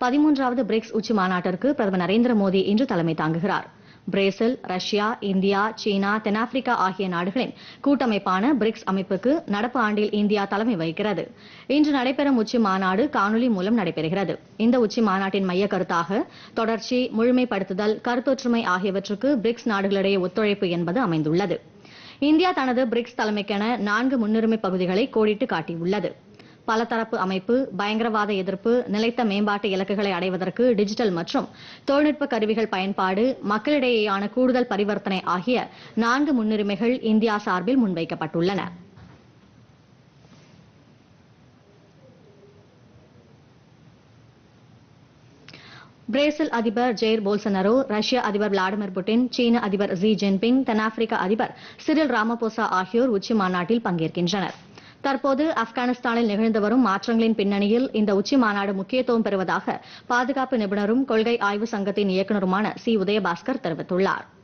பதிமூன்றாவது பிரிக்ஸ் உச்சி மாநாட்டிற்கு பிரதமர் நரேந்திர மோடி இன்று தலைமை தாங்குகிறார் பிரேசில் ரஷ்யா இந்தியா சீனா தென்னாப்பிரிக்கா ஆகிய நாடுகளின் கூட்டமைப்பான பிரிக்ஸ் அமைப்புக்கு நடப்பு ஆண்டில் இந்தியா தலைமை வகிக்கிறது இன்று நடைபெறும் உச்சி மாநாடு காணொலி மூலம் நடைபெறுகிறது இந்த உச்சி மாநாட்டின் மைய கருத்தாக தொடர்ச்சி முழுமைப்படுத்துதல் கருத்தொற்றுமை ஆகியவற்றுக்கு பிரிக்ஸ் நாடுகளிடையே ஒத்துழைப்பு என்பது அமைந்துள்ளது இந்தியா தனது பிரிக்ஸ் தலைமைக்கென நான்கு முன்னுரிமை பகுதிகளை கோடிட்டு காட்டியுள்ளது பலதரப்பு அமைப்பு பயங்கரவாத எதிர்ப்பு நிலைத்த மேம்பாட்டு இலக்குகளை அடைவதற்கு டிஜிட்டல் மற்றும் தொழில்நுட்ப கருவிகள் பயன்பாடு மக்களிடையேயான கூடுதல் பரிவர்த்தனை ஆகிய நான்கு முன்னுரிமைகள் இந்தியா சார்பில் முன்வைக்கப்பட்டுள்ளன பிரேசில் அதிபர் ஜெயர் போல்சனரோ ரஷ்ய அதிபர் விளாடிமிர் புட்டின் சீன அதிபர் ஜி ஜின்பிங் தென்னாப்பிரிக்க அதிபர் சிரில் ராமபோசா ஆகியோர் உச்சி மாநாட்டில் பங்கேற்கின்றனர் தற்போது ஆப்கானிஸ்தானில் நிகழ்ந்து வரும் மாற்றங்களின் பின்னணியில் இந்த உச்சி மாநாடு முக்கியத்துவம் பெறுவதாக பாதுகாப்பு நிபுணரும் கொள்கை ஆய்வு சங்கத்தின் இயக்குநருமான சி உதயபாஸ்கர் தெரிவித்துள்ளாா்